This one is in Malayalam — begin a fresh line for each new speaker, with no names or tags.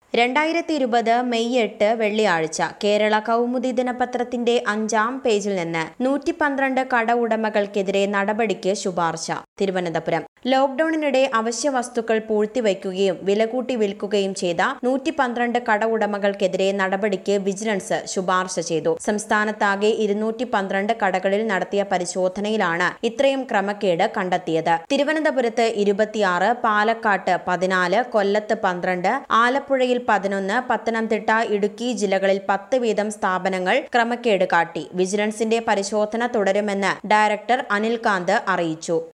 രണ്ടായിരത്തി ഇരുപത് മെയ് എട്ട് വെള്ളിയാഴ്ച കേരള കൗമുദി ദിനപത്രത്തിന്റെ അഞ്ചാം പേജിൽ നിന്ന് നൂറ്റി പന്ത്രണ്ട് കട ഉടമകൾക്കെതിരെ നടപടിക്ക് ശുപാർശ തിരുവനന്തപുരം ലോക്ഡൌണിനിടെ അവശ്യ വസ്തുക്കൾ പൂഴ്ത്തിവയ്ക്കുകയും വില കൂട്ടി വിൽക്കുകയും ചെയ്ത നൂറ്റി പന്ത്രണ്ട് കട ഉടമകൾക്കെതിരെ നടപടിക്ക് വിജിലൻസ് ശുപാർശ ചെയ്തു സംസ്ഥാനത്താകെ ഇരുന്നൂറ്റി പന്ത്രണ്ട് കടകളിൽ നടത്തിയ പരിശോധനയിലാണ് ഇത്രയും ക്രമക്കേട് കണ്ടെത്തിയത് തിരുവനന്തപുരത്ത് ഇരുപത്തിയാറ് പാലക്കാട്ട് പതിനാല് കൊല്ലത്ത് പന്ത്രണ്ട് ആലപ്പുഴയിൽ പതിനൊന്ന് പത്തനംതിട്ട ഇടുക്കി ജില്ലകളിൽ പത്ത് വീതം സ്ഥാപനങ്ങൾ ക്രമക്കേട് കാട്ടി വിജിലൻസിന്റെ പരിശോധന തുടരുമെന്ന് ഡയറക്ടർ അനിൽകാന്ത് അറിയിച്ചു